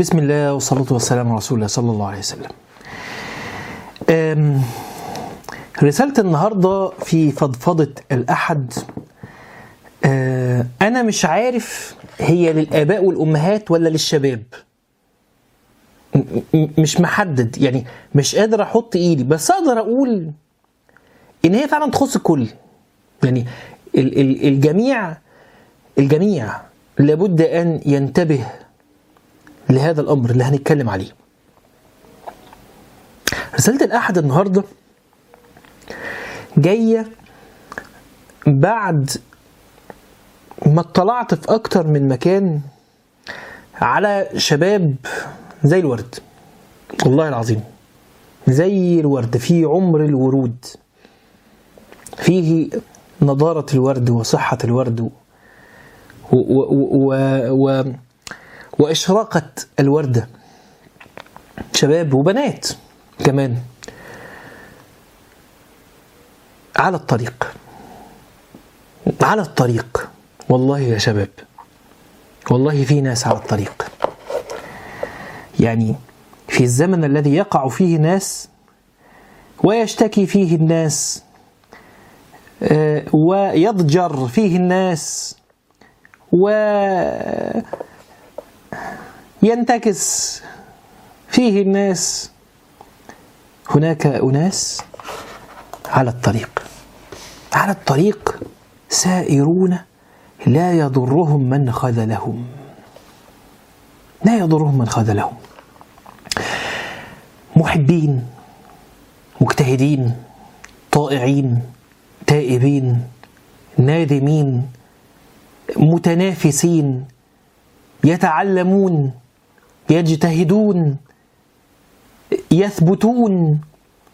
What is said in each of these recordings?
بسم الله والصلاة والسلام على رسول الله صلى الله عليه وسلم أم، رسالة النهاردة في فضفضة الأحد أه، أنا مش عارف هي للآباء والأمهات ولا للشباب م- م- مش محدد يعني مش قادر أحط إيدي بس أقدر أقول إن هي فعلا تخص الكل يعني ال- ال- الجميع الجميع لابد أن ينتبه لهذا الأمر اللي هنتكلم عليه رسالة الأحد النهاردة جاية بعد ما اطلعت في أكتر من مكان على شباب زي الورد والله العظيم زي الورد في عمر الورود فيه نضارة الورد وصحة الورد و و و و وإشراقة الوردة شباب وبنات كمان على الطريق على الطريق والله يا شباب والله في ناس على الطريق يعني في الزمن الذي يقع فيه ناس ويشتكي فيه الناس آه، ويضجر فيه الناس و ينتكس فيه الناس هناك أناس على الطريق على الطريق سائرون لا يضرهم من خذلهم لا يضرهم من خذلهم محبين مجتهدين طائعين تائبين نادمين متنافسين يتعلمون يجتهدون يثبتون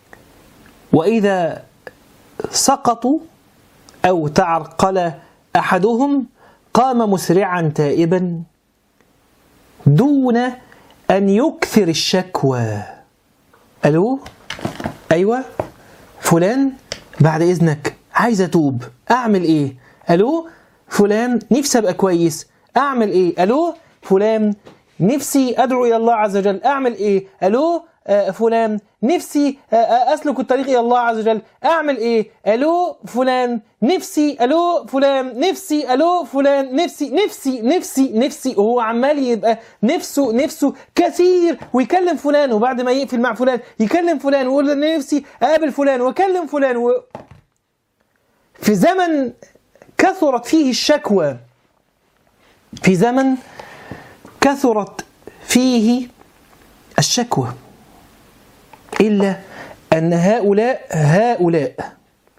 واذا سقطوا او تعرقل احدهم قام مسرعا تائبا دون ان يكثر الشكوى الو ايوه فلان بعد اذنك عايز اتوب اعمل ايه الو فلان نفسي ابقى كويس اعمل ايه الو فلان نفسي ادعو الى الله عز وجل اعمل ايه الو آه فلان نفسي آه آه، اسلك الطريق الى الله عز وجل اعمل ايه الو فلان نفسي الو فلان نفسي الو فلان نفسي نفسي نفسي نفسي وهو عمال يبقى نفسه نفسه كثير ويكلم فلان وبعد ما يقفل مع فلان يكلم فلان ويقول انا نفسي اقابل فلان واكلم فلان و... في زمن كثرت فيه الشكوى في زمن كثرت فيه الشكوى إلا أن هؤلاء هؤلاء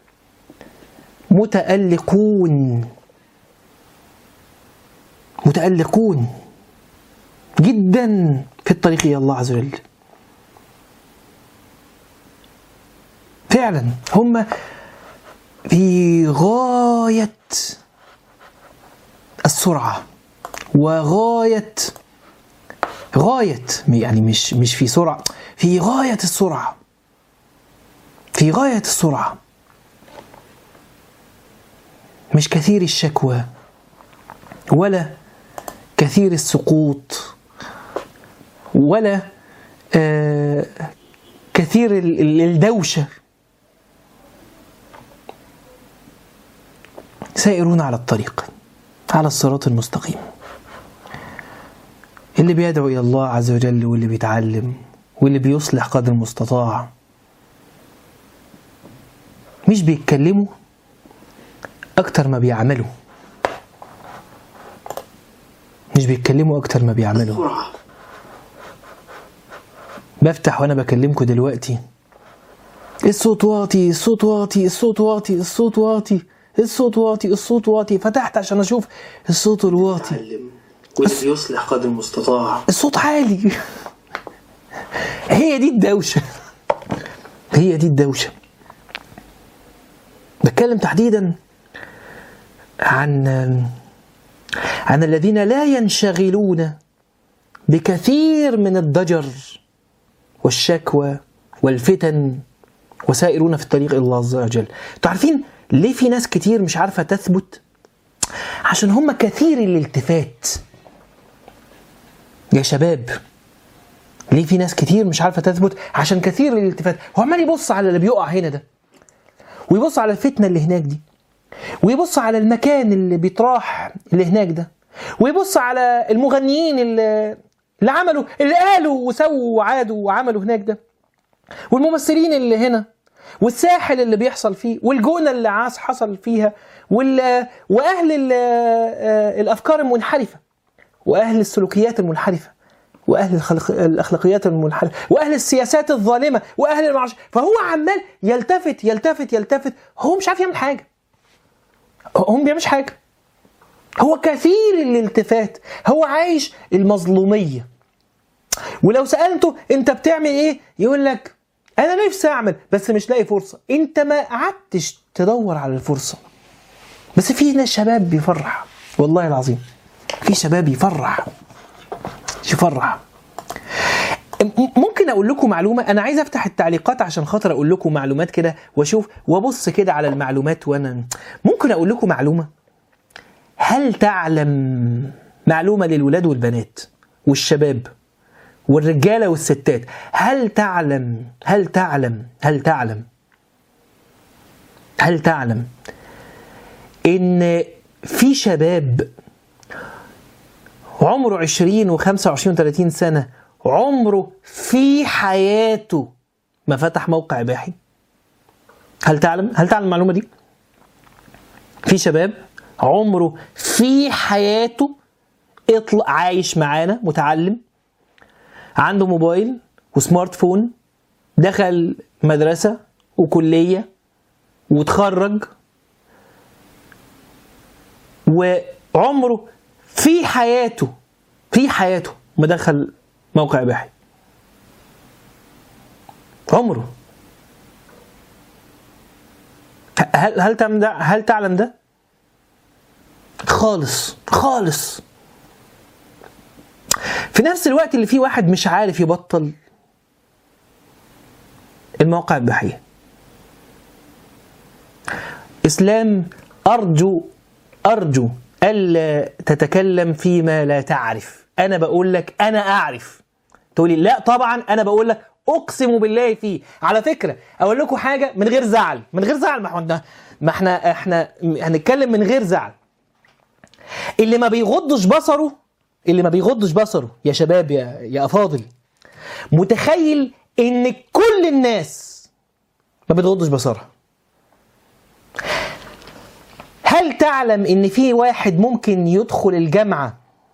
متألقون متألقون جدا في الطريق إلى الله عز وجل فعلا هم في غاية السرعة وغاية غاية يعني مش مش في سرعة في غاية السرعة في غاية السرعة مش كثير الشكوى ولا كثير السقوط ولا آه كثير ال- ال- الدوشة سائرون على الطريق على الصراط المستقيم اللي بيدعو إلى الله عز وجل واللي بيتعلم واللي بيصلح قدر المستطاع مش بيتكلموا أكتر ما بيعملوا مش بيتكلموا أكتر ما بيعملوا بفتح وأنا بكلمكم دلوقتي الصوت واطي الصوت واطي الصوت واطي الصوت واطي الصوت واطي الصوت واطي فتحت عشان أشوف الصوت الواطي يتعلم واللي بيصلح قدر المستطاع الصوت عالي هي دي الدوشة هي دي الدوشة بتكلم تحديدا عن عن الذين لا ينشغلون بكثير من الضجر والشكوى والفتن وسائرون في الطريق الى الله عز وجل انتوا عارفين ليه في ناس كتير مش عارفه تثبت عشان هم كثير الالتفات يا شباب ليه في ناس كتير مش عارفه تثبت عشان كثير الالتفات هو عمال يبص على اللي بيقع هنا ده ويبص على الفتنه اللي هناك دي ويبص على المكان اللي بيطراح اللي هناك ده ويبص على المغنيين اللي, اللي عملوا اللي قالوا وسووا وعادوا وعملوا هناك ده والممثلين اللي هنا والساحل اللي بيحصل فيه والجونه اللي عاس حصل فيها وال... واهل ال... آه، الافكار المنحرفه واهل السلوكيات المنحرفه واهل الخلق... الاخلاقيات المنحرفه واهل السياسات الظالمه واهل المعش فهو عمال يلتفت يلتفت يلتفت هو مش عارف يعمل حاجه هو ما بيعملش حاجه هو كثير الالتفات هو عايش المظلوميه ولو سالته انت بتعمل ايه يقول لك انا نفسي اعمل بس مش لاقي فرصه انت ما قعدتش تدور على الفرصه بس في ناس شباب بيفرح والله العظيم في شباب يفرح يفرح م- ممكن اقول لكم معلومه انا عايز افتح التعليقات عشان خاطر اقول لكم معلومات كده واشوف وابص كده على المعلومات وانا ممكن اقول لكم معلومه هل تعلم معلومه للولاد والبنات والشباب والرجاله والستات هل تعلم هل تعلم هل تعلم هل تعلم ان في شباب عمره 20 و25 و30 سنه عمره في حياته ما فتح موقع اباحي هل تعلم هل تعلم المعلومه دي في شباب عمره في حياته اطلع عايش معانا متعلم عنده موبايل وسمارت فون دخل مدرسة وكلية وتخرج وعمره في حياته في حياته ما دخل موقع اباحي عمره هل هل تعلم ده هل تعلم ده خالص خالص في نفس الوقت اللي فيه واحد مش عارف يبطل المواقع الإباحية إسلام أرجو أرجو ألا تتكلم فيما لا تعرف أنا بقول لك أنا أعرف تقولي لا طبعا أنا بقول لك أقسم بالله فيه على فكرة أقول لكم حاجة من غير زعل من غير زعل ما احنا ما احنا احنا هنتكلم من غير زعل اللي ما بيغضش بصره اللي ما بيغضش بصره يا شباب يا يا افاضل متخيل ان كل الناس ما بتغضش بصرها هل تعلم ان في واحد ممكن يدخل الجامعه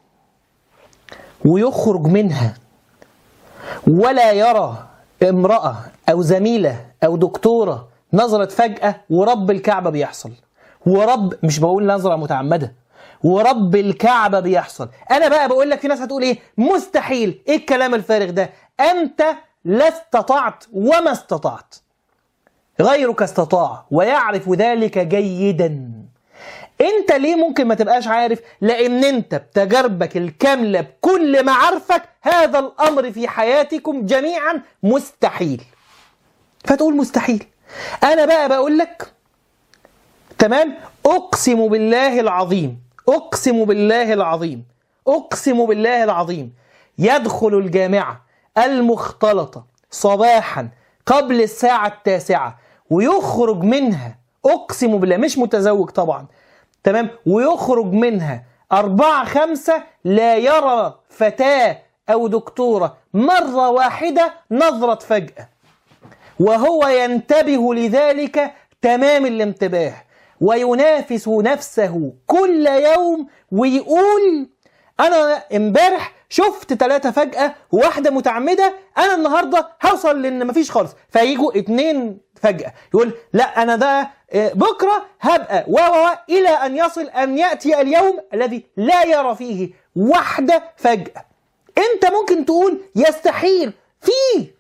ويخرج منها ولا يرى امراه او زميله او دكتوره نظرت فجاه ورب الكعبه بيحصل ورب مش بقول نظره متعمده ورب الكعبه بيحصل انا بقى بقول لك في ناس هتقول ايه مستحيل ايه الكلام الفارغ ده انت لا استطعت وما استطعت غيرك استطاع ويعرف ذلك جيدا انت ليه ممكن ما تبقاش عارف لان انت بتجاربك الكامله بكل معارفك هذا الامر في حياتكم جميعا مستحيل فتقول مستحيل انا بقى بقول لك تمام اقسم بالله العظيم اقسم بالله العظيم اقسم بالله العظيم يدخل الجامعه المختلطه صباحا قبل الساعه التاسعه ويخرج منها اقسم بالله مش متزوج طبعا تمام ويخرج منها أربعة خمسة لا يرى فتاة أو دكتورة مرة واحدة نظرة فجأة وهو ينتبه لذلك تمام الانتباه وينافس نفسه كل يوم ويقول انا امبارح شفت ثلاثة فجأة وواحدة متعمدة انا النهاردة هوصل لان مفيش خالص فيجوا اتنين فجأة يقول لا انا ده آه، بكرة هبقى و و و الى ان يصل ان يأتي اليوم الذي لا يرى فيه واحدة فجأة انت ممكن تقول يستحيل فيه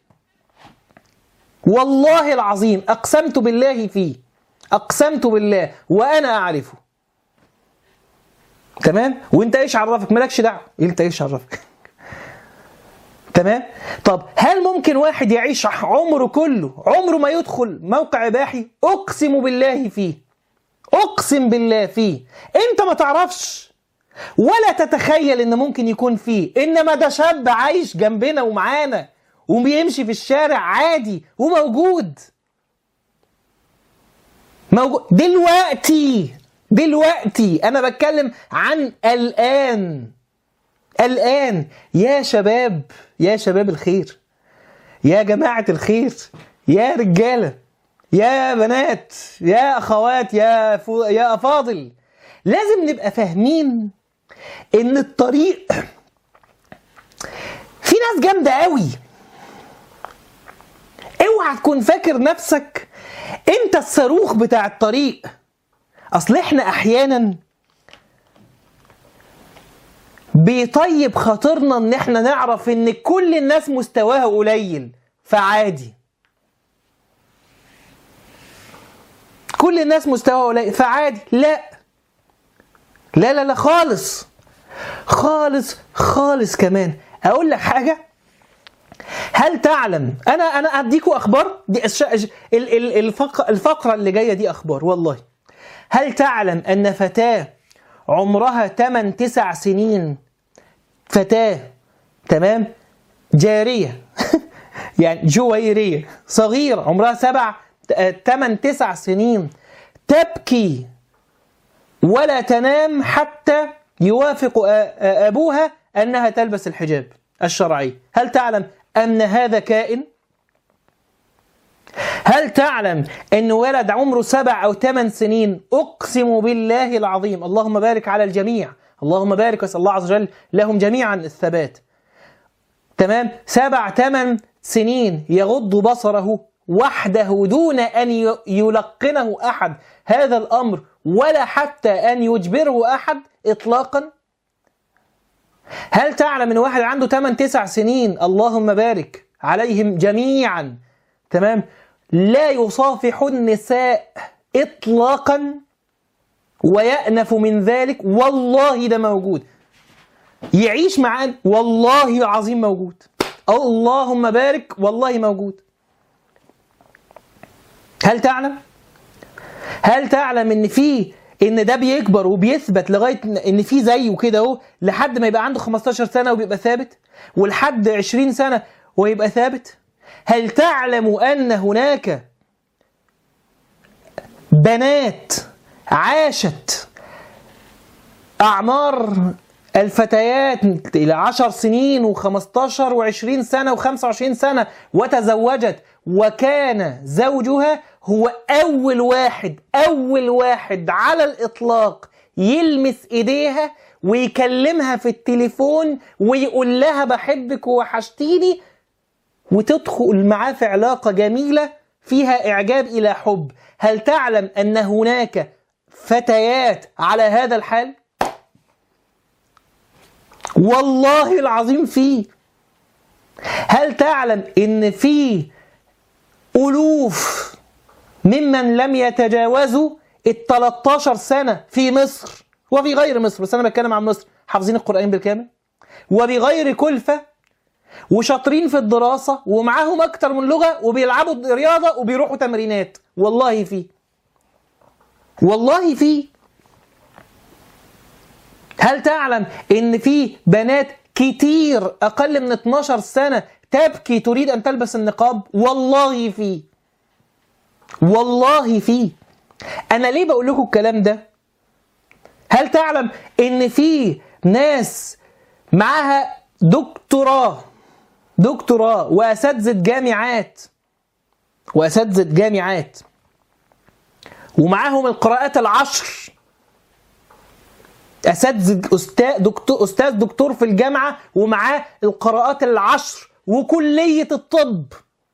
والله العظيم اقسمت بالله فيه اقسمت بالله وانا اعرفه تمام وانت ايش عرفك مالكش دعوه انت ايش عرفك تمام طب هل ممكن واحد يعيش عمره كله عمره ما يدخل موقع اباحي اقسم بالله فيه اقسم بالله فيه انت ما تعرفش ولا تتخيل ان ممكن يكون فيه انما ده شاب عايش جنبنا ومعانا وبيمشي في الشارع عادي وموجود موجود دلوقتي دلوقتي انا بتكلم عن الان الان يا شباب يا شباب الخير يا جماعة الخير يا رجالة يا بنات يا أخوات يا فو يا أفاضل لازم نبقى فاهمين إن الطريق في ناس جامدة قوي اوعى تكون فاكر نفسك انت الصاروخ بتاع الطريق اصل احنا احيانا بيطيب خاطرنا ان احنا نعرف ان كل الناس مستواها قليل فعادي كل الناس مستواها قليل فعادي لا لا لا لا خالص خالص خالص كمان اقول لك حاجه هل تعلم انا انا اديكوا اخبار دي الش... ال- ال- الفق... الفقره اللي جايه دي اخبار والله هل تعلم ان فتاه عمرها 8 9 سنين فتاه تمام جاريه يعني جويريه صغيره عمرها 7 8 9 سنين تبكي ولا تنام حتى يوافق آ- آ- ابوها انها تلبس الحجاب الشرعي هل تعلم ان هذا كائن هل تعلم ان ولد عمره سبع او ثمان سنين اقسم بالله العظيم اللهم بارك على الجميع اللهم بارك واسال الله عز وجل لهم جميعا الثبات تمام سبع ثمان سنين يغض بصره وحده دون ان ي- يلقنه احد هذا الامر ولا حتى ان يجبره احد اطلاقا هل تعلم ان واحد عنده 8 9 سنين اللهم بارك عليهم جميعا تمام لا يصافح النساء اطلاقا ويأنف من ذلك والله ده موجود يعيش معانا والله العظيم موجود اللهم بارك والله موجود هل تعلم هل تعلم ان في ان ده بيكبر وبيثبت لغايه ان في زيه كده اهو لحد ما يبقى عنده 15 سنه وبيبقى ثابت ولحد 20 سنه ويبقى ثابت هل تعلم ان هناك بنات عاشت اعمار الفتيات الى 10 سنين و15 و20 سنه و25 سنه وتزوجت وكان زوجها هو اول واحد اول واحد على الاطلاق يلمس ايديها ويكلمها في التليفون ويقول لها بحبك ووحشتيني وتدخل معاه في علاقه جميله فيها اعجاب الى حب هل تعلم ان هناك فتيات على هذا الحال والله العظيم فيه هل تعلم ان في الوف ممن لم يتجاوزوا ال 13 سنه في مصر وفي غير مصر بس انا بتكلم عن مصر حافظين القران بالكامل وبغير كلفه وشاطرين في الدراسه ومعاهم اكتر من لغه وبيلعبوا رياضه وبيروحوا تمرينات والله فيه والله فيه هل تعلم ان في بنات كتير اقل من 12 سنه تبكي تريد ان تلبس النقاب والله في والله في انا ليه بقول لكم الكلام ده هل تعلم ان في ناس معاها دكتوراه دكتوراه واساتذه جامعات واساتذه جامعات ومعاهم القراءات العشر اساتذه استاذ دكتور استاذ دكتور في الجامعه ومعاه القراءات العشر وكليه الطب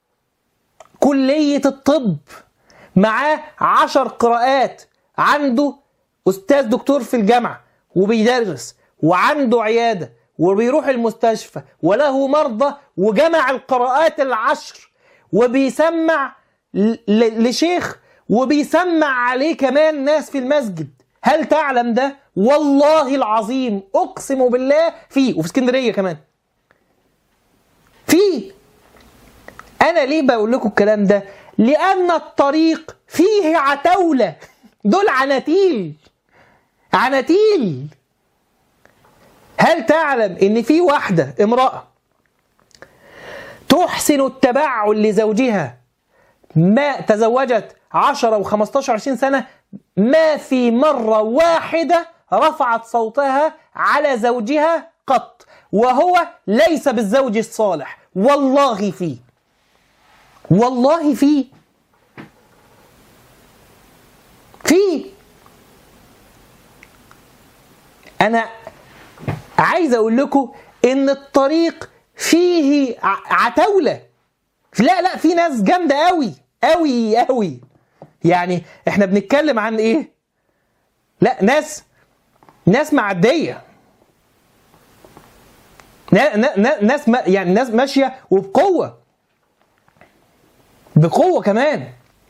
كليه الطب معاه عشر قراءات عنده استاذ دكتور في الجامعه وبيدرس وعنده عياده وبيروح المستشفى وله مرضى وجمع القراءات العشر وبيسمع ل- ل- لشيخ وبيسمع عليه كمان ناس في المسجد هل تعلم ده والله العظيم اقسم بالله فيه وفي اسكندريه كمان في انا ليه بقول لكم الكلام ده لان الطريق فيه عتاوله دول عناتيل عناتيل هل تعلم ان في واحده امراه تحسن التبعل لزوجها ما تزوجت 10 و15 20 سنه ما في مره واحده رفعت صوتها على زوجها قط وهو ليس بالزوج الصالح والله فيه والله فيه فيه انا عايز اقول لكم ان الطريق فيه ع- عتاوله لا لا في ناس جامده قوي قوي قوي يعني احنا بنتكلم عن ايه لا ناس ناس معديه نا- نا- نا- ناس ما يعني ناس ماشيه وبقوه بقوه كمان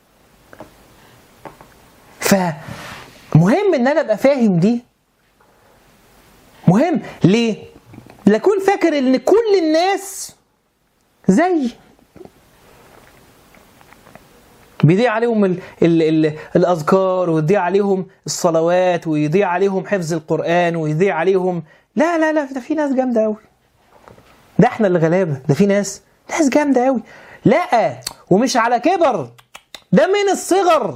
فمهم ان انا ابقى فاهم دي مهم ليه لاكون فاكر ان كل الناس زي بيضيع عليهم ال ال ال الاذكار ويضيع عليهم الصلوات ويضيع عليهم حفظ القران ويضيع عليهم لا لا لا ده في ناس جامده قوي ده احنا اللي غلابه ده في ناس ناس جامده قوي لا ومش على كبر ده من الصغر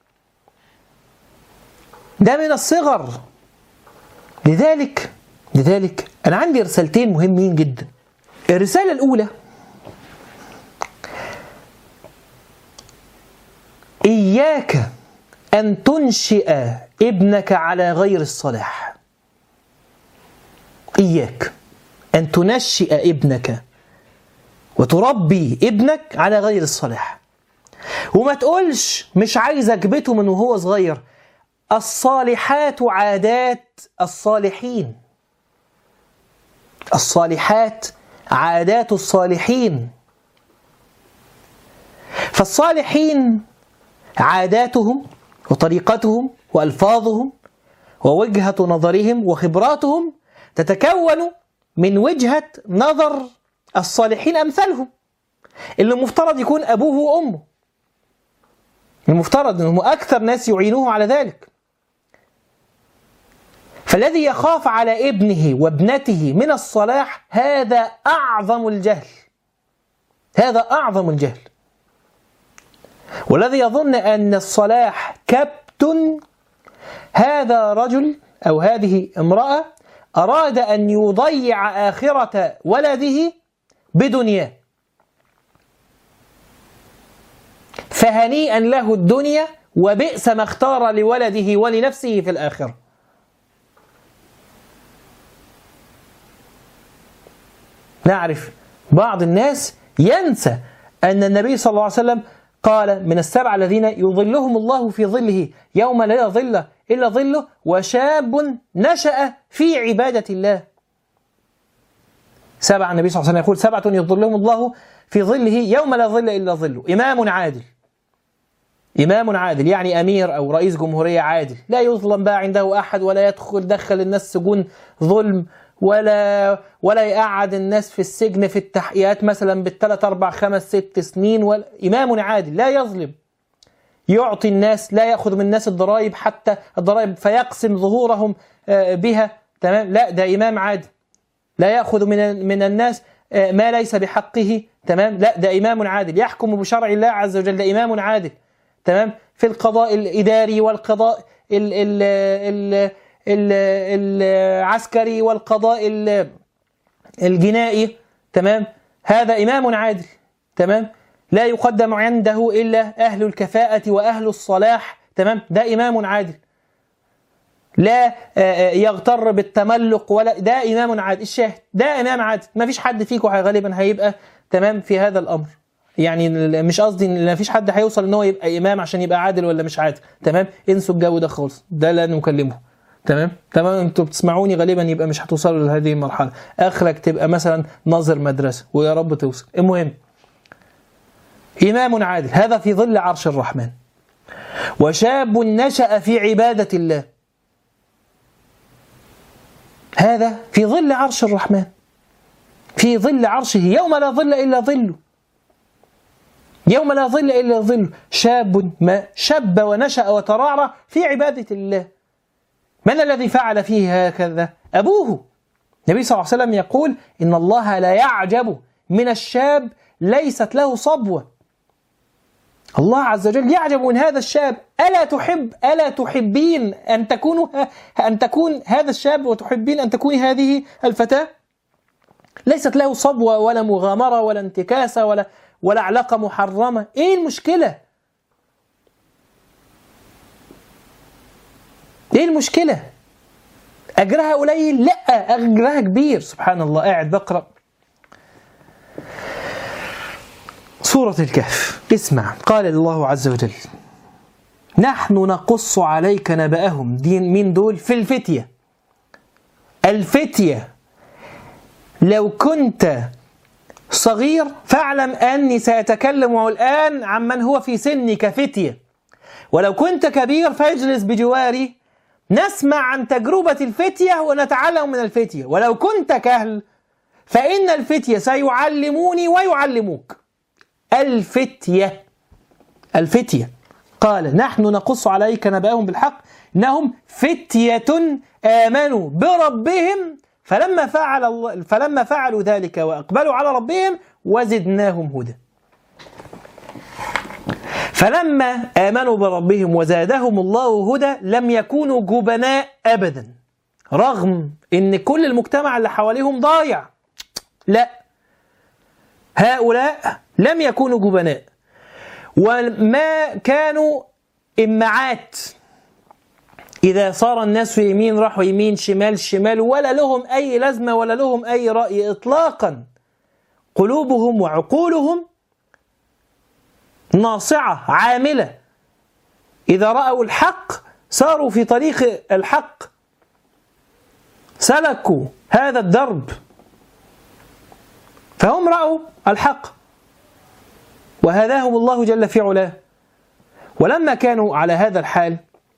ده من الصغر لذلك لذلك انا عندي رسالتين مهمين جدا الرساله الاولى اياك ان تنشئ ابنك على غير الصلاح اياك ان تنشئ ابنك وتربي ابنك على غير الصلاح وما تقولش مش عايز اكبته من وهو صغير الصالحات عادات الصالحين الصالحات عادات الصالحين فالصالحين عاداتهم وطريقتهم والفاظهم ووجهه نظرهم وخبراتهم تتكون من وجهه نظر الصالحين امثالهم اللي المفترض يكون ابوه وامه المفترض انهم اكثر ناس يعينوه على ذلك فالذي يخاف على ابنه وابنته من الصلاح هذا اعظم الجهل هذا اعظم الجهل والذي يظن ان الصلاح كبت هذا رجل او هذه امراه اراد ان يضيع اخره ولده بدنياه فهنيئا له الدنيا وبئس ما اختار لولده ولنفسه في الاخره نعرف بعض الناس ينسى أن النبي صلى الله عليه وسلم قال من السبع الذين يظلهم الله في ظله يوم لا ظل إلا ظله وشاب نشأ في عبادة الله سبع النبي صلى الله عليه وسلم يقول سبعة يظلهم الله في ظله يوم لا ظل إلا ظله إمام عادل إمام عادل يعني أمير أو رئيس جمهورية عادل لا يظلم بقى عنده أحد ولا يدخل دخل الناس سجون ظلم ولا ولا يقعد الناس في السجن في التحقيقات مثلا بالثلاث أربع خمس ست سنين ولا إمام عادل لا يظلم يعطي الناس لا يأخذ من الناس الضرائب حتى الضرائب فيقسم ظهورهم آه، بها تمام لا ده إمام عادل لا يأخذ من من الناس آه، ما ليس بحقه تمام لا ده إمام عادل يحكم بشرع الله عز وجل ده إمام عادل تمام في القضاء الإداري والقضاء ال ال ال ال العسكري والقضاء ال- الجنائي تمام هذا إمام عادل تمام لا يقدم عنده إلا أهل الكفاءة وأهل الصلاح تمام ده إمام عادل لا آه، آه، يغتر بالتملق ولا ده إمام عادل الشاهد ده إمام عادل ما فيش حد فيكم غالبا هيبقى تمام في هذا الأمر يعني ال- مش قصدي ان ما فيش حد هيوصل ان هو يبقى امام عشان يبقى عادل ولا مش عادل تمام انسوا الجو ده خالص ده لا نكلمه تمام تمام انتوا بتسمعوني غالبا يبقى مش هتوصلوا لهذه المرحله اخرك تبقى مثلا ناظر مدرسه ويا رب توصل المهم امام عادل هذا في ظل عرش الرحمن وشاب نشا في عباده الله هذا في ظل عرش الرحمن في ظل عرشه يوم لا ظل الا ظله يوم لا ظل الا ظله شاب ما شب ونشا وترعرع في عباده الله من الذي فعل فيه هكذا ابوه النبي صلى الله عليه وسلم يقول إن الله لا يعجب من الشاب ليست له صبوة الله عز وجل يعجب من هذا الشاب ألا تحب ألا تحبين أن تكون أن تكون هذا الشاب وتحبين أن تكوني هذه الفتاة ليست له صبوة ولا مغامرة ولا انتكاسة ولا ولا علاقة محرمة إيه المشكلة إيه المشكلة أجرها قليل لا أجرها كبير سبحان الله قاعد بقرأ سورة الكهف اسمع قال الله عز وجل نحن نقص عليك نبأهم دين مين دول في الفتية الفتية لو كنت صغير فاعلم أني سأتكلم الآن عمن هو في سنك فتية ولو كنت كبير فاجلس بجواري نسمع عن تجربة الفتية ونتعلم من الفتية ولو كنت كهل فإن الفتية سيعلموني ويعلموك الفتية الفتية قال نحن نقص عليك نبأهم بالحق إنهم فتية آمنوا بربهم فلما فعل الله فلما فعلوا ذلك وأقبلوا على ربهم وزدناهم هدى فلما آمنوا بربهم وزادهم الله هدى لم يكونوا جبناء أبدا رغم إن كل المجتمع اللي حواليهم ضايع لا هؤلاء لم يكونوا جبناء وما كانوا إمعات إذا صار الناس يمين راحوا يمين شمال شمال ولا لهم أي لازمة ولا لهم أي رأي إطلاقا قلوبهم وعقولهم ناصعة عاملة إذا رأوا الحق ساروا في طريق الحق سلكوا هذا الدرب فهم رأوا الحق وهداهم الله جل في علاه ولما كانوا على هذا الحال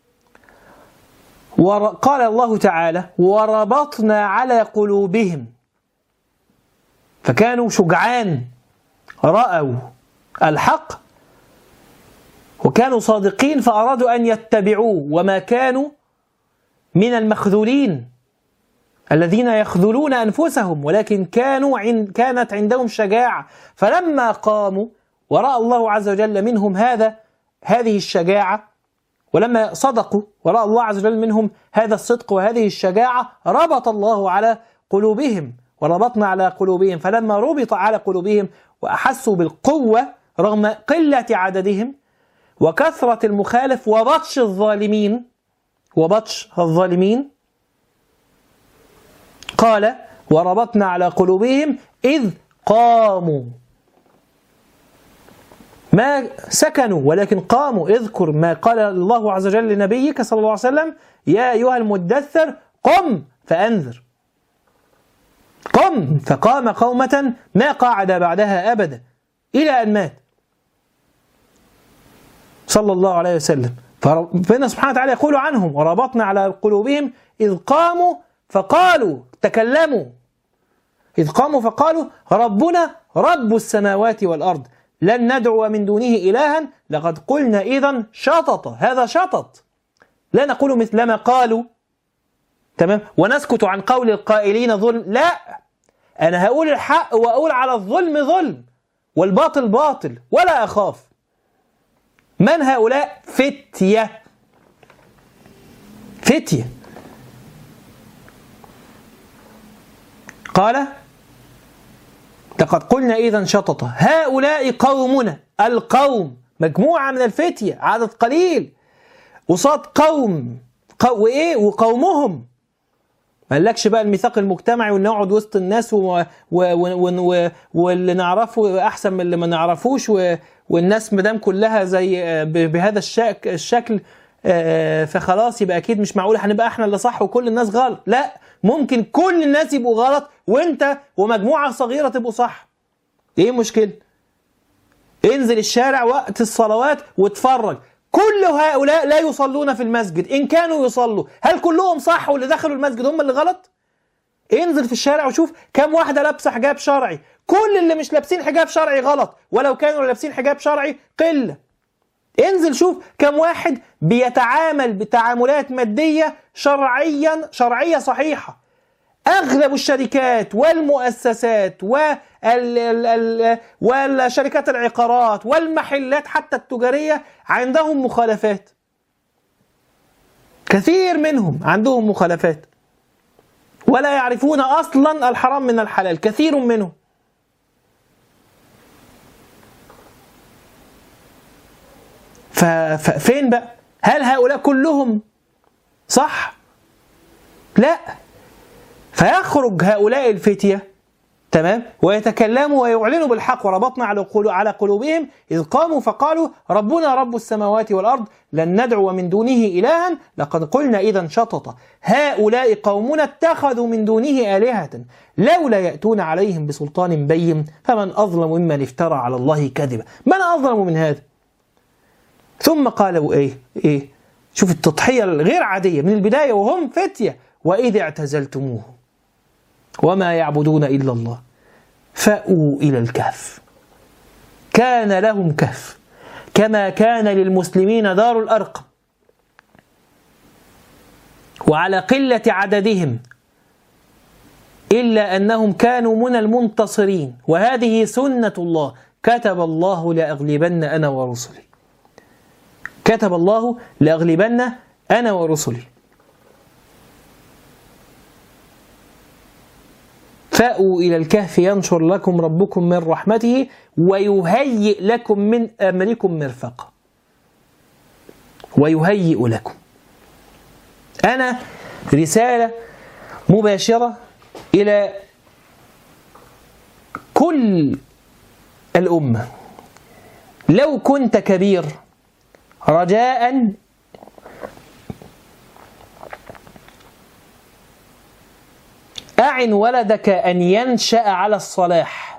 قال الله تعالى وربطنا على قلوبهم فكانوا شجعان رأوا الحق وكانوا صادقين فأرادوا أن يتبعوه وما كانوا من المخذولين الذين يخذلون أنفسهم ولكن كانوا عند كانت عندهم شجاعة فلما قاموا ورأى الله عز وجل منهم هذا هذه الشجاعة ولما صدقوا ورأى الله عز وجل منهم هذا الصدق وهذه الشجاعة ربط الله على قلوبهم وربطنا على قلوبهم فلما ربط على قلوبهم وأحسوا بالقوة رغم قلة عددهم وكثرة المخالف وبطش الظالمين وبطش الظالمين قال وربطنا على قلوبهم إذ قاموا ما سكنوا ولكن قاموا اذكر ما قال الله عز وجل لنبيك صلى الله عليه وسلم يا أيها المدثر قم فأنذر قم فقام قومة ما قعد بعدها أبدا إلى أن مات صلى الله عليه وسلم فربنا سبحانه وتعالى يقول عنهم وربطنا على قلوبهم إذ قاموا فقالوا تكلموا إذ قاموا فقالوا ربنا رب السماوات والأرض لن ندعو من دونه إلها لقد قلنا إذا شطط هذا شطط لا نقول مثل ما قالوا تمام ونسكت عن قول القائلين ظلم لا أنا هقول الحق وأقول على الظلم ظلم والباطل باطل ولا أخاف من هؤلاء فتية فتية قال لقد قلنا إذا شطط هؤلاء قومنا القوم مجموعة من الفتية عدد قليل قصاد قوم قو وإيه وقومهم ما قالكش بقى الميثاق المجتمعي وان نقعد وسط الناس و... و... و... و... واللي نعرفه احسن من اللي ما نعرفوش و... والناس مدام كلها زي ب... بهذا الشك... الشكل آه، فخلاص يبقى اكيد مش معقول هنبقى احنا اللي صح وكل الناس غلط لا ممكن كل الناس يبقوا غلط وانت ومجموعه صغيره تبقوا صح ايه المشكله انزل الشارع وقت الصلوات واتفرج كل هؤلاء لا يصلون في المسجد ان كانوا يصلوا هل كلهم صح واللي دخلوا المسجد هم اللي غلط انزل في الشارع وشوف كم واحده لابسه حجاب شرعي كل اللي مش لابسين حجاب شرعي غلط ولو كانوا لابسين حجاب شرعي قله انزل شوف كم واحد بيتعامل بتعاملات مادية شرعيا شرعية صحيحة اغلب الشركات والمؤسسات وال ال- ال- والشركات العقارات والمحلات حتى التجاريه عندهم مخالفات كثير منهم عندهم مخالفات ولا يعرفون اصلا الحرام من الحلال كثير منهم ف- ففين بقى هل هؤلاء كلهم صح لا فيخرج هؤلاء الفتيه تمام ويتكلموا ويعلنوا بالحق وربطنا على قلو- على قلوبهم اذ قاموا فقالوا ربنا رب السماوات والارض لن ندعو من دونه الها لقد قلنا اذا شططا هؤلاء قومنا اتخذوا من دونه الهه لولا ياتون عليهم بسلطان بين فمن اظلم ممن افترى على الله كذبا من اظلم من هذا ثم قالوا ايه ايه شوف التضحيه الغير عاديه من البدايه وهم فتيه واذ اعتزلتموه وما يعبدون الا الله فاووا الى الكهف كان لهم كهف كما كان للمسلمين دار الارقم وعلى قله عددهم الا انهم كانوا من المنتصرين وهذه سنه الله كتب الله لاغلبن انا ورسلي كتب الله لاغلبن انا ورسلي فأووا إلى الكهف ينشر لكم ربكم من رحمته ويهيئ لكم من أمركم مرفقا ويهيئ لكم أنا رسالة مباشرة إلى كل الأمة لو كنت كبير رجاء أعن ولدك أن ينشأ على الصلاح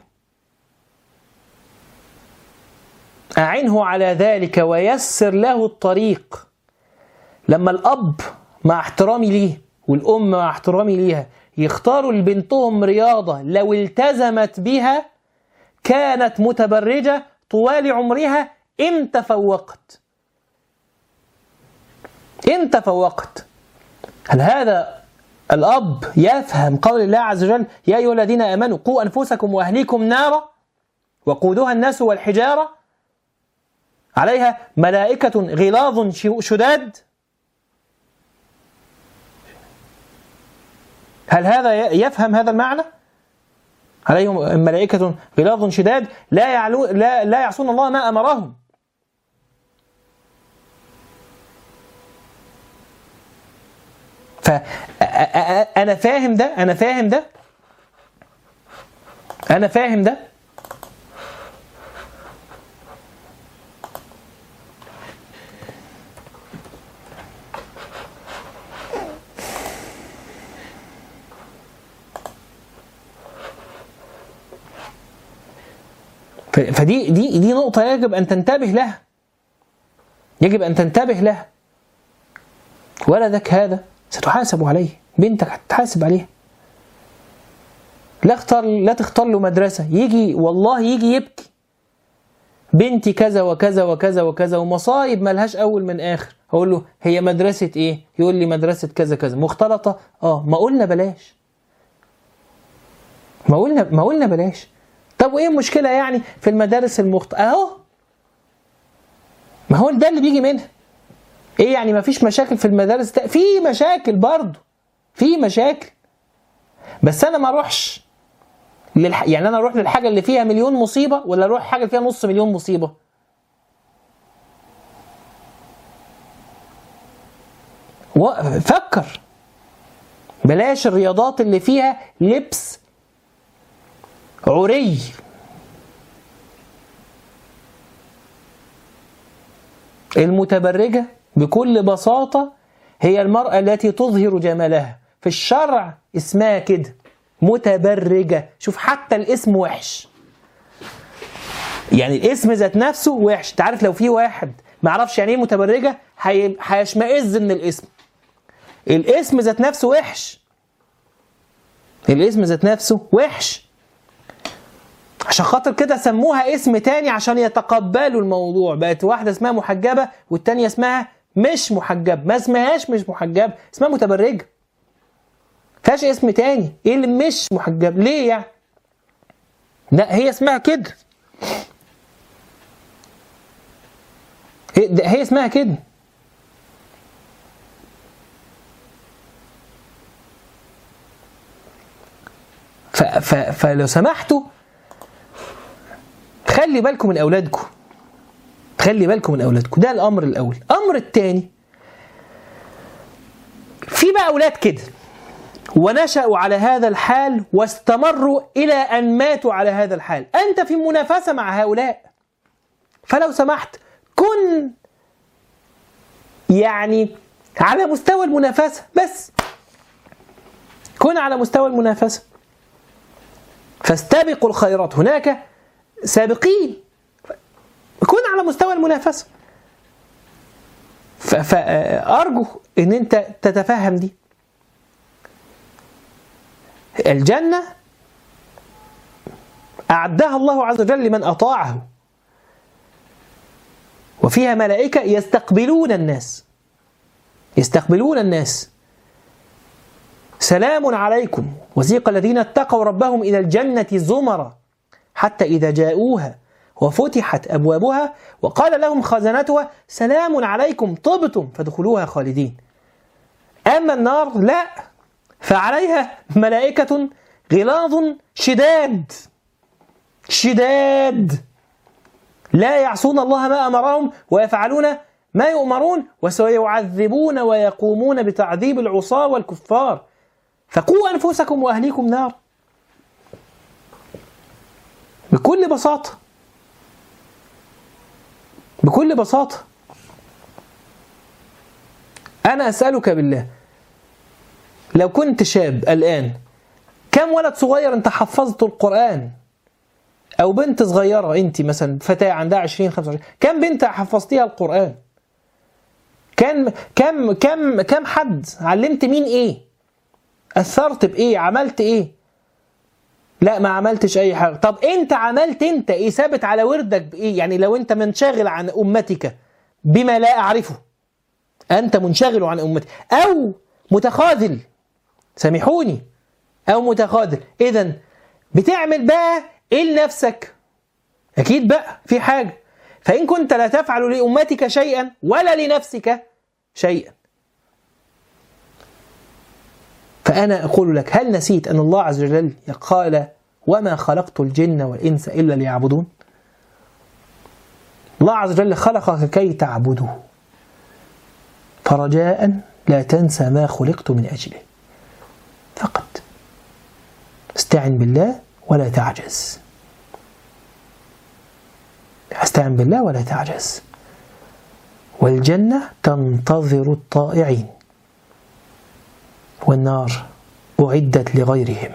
أعنه على ذلك ويسر له الطريق لما الأب مع احترامي ليه والأم مع احترامي ليها يختاروا لبنتهم رياضة لو التزمت بها كانت متبرجة طوال عمرها إن تفوقت إن تفوقت هل هذا الأب يفهم قول الله عز وجل يا أيها الذين آمنوا قوا أنفسكم وأهليكم نارا وقودها الناس والحجارة عليها ملائكة غلاظ شداد هل هذا يفهم هذا المعنى؟ عليهم ملائكة غلاظ شداد لا يعلو لا لا يعصون الله ما أمرهم فأنا فاهم ده أنا فاهم ده أنا فاهم ده فدي دي دي نقطة يجب أن تنتبه لها يجب أن تنتبه لها ولدك هذا ستحاسب عليه بنتك هتتحاسب عليها لا اختار لا تختار له مدرسة يجي والله يجي يبكي بنتي كذا وكذا وكذا وكذا ومصايب ملهاش أول من آخر أقول له هي مدرسة إيه؟ يقول لي مدرسة كذا كذا مختلطة آه ما قلنا بلاش ما قلنا ما قلنا بلاش طب وايه المشكله يعني في المدارس المخت اهو ما هو ده اللي بيجي منها ايه يعني ما فيش مشاكل في المدارس ده في مشاكل برضه في مشاكل بس انا ما اروحش للح... يعني انا اروح للحاجه اللي فيها مليون مصيبه ولا اروح حاجه اللي فيها نص مليون مصيبه و... فكر بلاش الرياضات اللي فيها لبس عري المتبرجة بكل بساطة هي المرأة التي تظهر جمالها في الشرع اسمها كده متبرجة شوف حتى الاسم وحش يعني الاسم ذات نفسه وحش انت عارف لو في واحد ما يعرفش يعني ايه متبرجة هيشمئز من الاسم الاسم ذات نفسه وحش الاسم ذات نفسه وحش عشان خاطر كده سموها اسم تاني عشان يتقبلوا الموضوع بقت واحدة اسمها محجبة والتانية اسمها مش محجب ما اسمهاش مش محجب اسمها متبرجة فيهاش اسم تاني ايه اللي مش محجب ليه يعني لا هي اسمها كده هي ده- هي اسمها كده ف ف فلو سمحتوا خلي بالكم من اولادكم خلي بالكم من اولادكم ده الامر الاول الامر الثاني في بقى اولاد كده ونشأوا على هذا الحال واستمروا إلى أن ماتوا على هذا الحال أنت في منافسة مع هؤلاء فلو سمحت كن يعني على مستوى المنافسة بس كن على مستوى المنافسة فاستبقوا الخيرات هناك سابقين كن على مستوى المنافسة ف- فأرجو أن أنت تتفهم دي الجنة أعدها الله عز وجل لمن أطاعه وفيها ملائكة يستقبلون الناس يستقبلون الناس سلام عليكم وسيق الذين اتقوا ربهم إلى الجنة زمرا حتى إذا جاءوها وفتحت أبوابها وقال لهم خزنتها سلام عليكم طبتم فادخلوها خالدين أما النار لا فعليها ملائكة غلاظ شداد شداد لا يعصون الله ما أمرهم ويفعلون ما يؤمرون وسيعذبون ويقومون بتعذيب العصاة والكفار فقوا أنفسكم وأهليكم نار بكل بساطة بكل بساطة أنا أسألك بالله لو كنت شاب الآن كم ولد صغير أنت حفظت القرآن أو بنت صغيرة أنت مثلا فتاة عندها 20 25 كم بنت حفظتيها القرآن كم كم كم كم حد علمت مين إيه أثرت بإيه عملت إيه لا ما عملتش أي حاجة طب أنت عملت أنت إيه ثابت على وردك بإيه يعني لو أنت منشغل عن أمتك بما لا أعرفه أنت منشغل عن أمتك أو متخاذل سامحوني أو متخاذل إذا بتعمل بقى إيه لنفسك أكيد بقى في حاجة فإن كنت لا تفعل لأمتك شيئا ولا لنفسك شيئا فأنا أقول لك هل نسيت أن الله عز وجل قال وما خلقت الجن والإنس إلا ليعبدون الله عز وجل خلقك كي تعبده فرجاء لا تنسى ما خلقت من أجله فقط استعن بالله ولا تعجز استعن بالله ولا تعجز والجنة تنتظر الطائعين والنار أعدت لغيرهم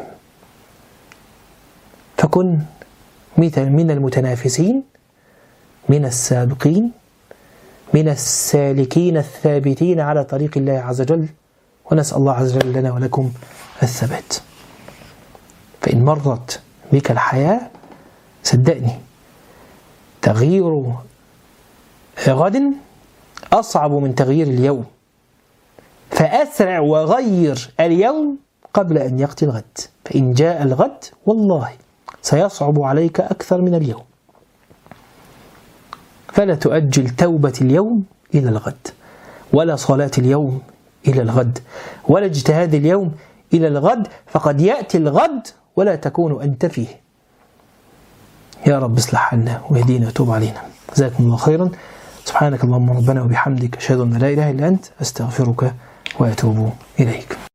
فكن من المتنافسين من السابقين من السالكين الثابتين على طريق الله عز وجل ونسأل الله عز وجل لنا ولكم الثبات فإن مرت بك الحياة صدقني تغيير غد أصعب من تغيير اليوم فأسرع وغير اليوم قبل أن يأتي الغد فإن جاء الغد والله سيصعب عليك أكثر من اليوم فلا تؤجل توبة اليوم إلى الغد ولا صلاة اليوم إلى الغد ولا اجتهاد اليوم إلى الغد فقد يأتي الغد ولا تكون أنت فيه يا رب اصلح حالنا ويهدينا وتوب علينا جزاكم الله خيرا سبحانك اللهم ربنا وبحمدك أشهد أن لا إله إلا أنت أستغفرك وأتوب إليك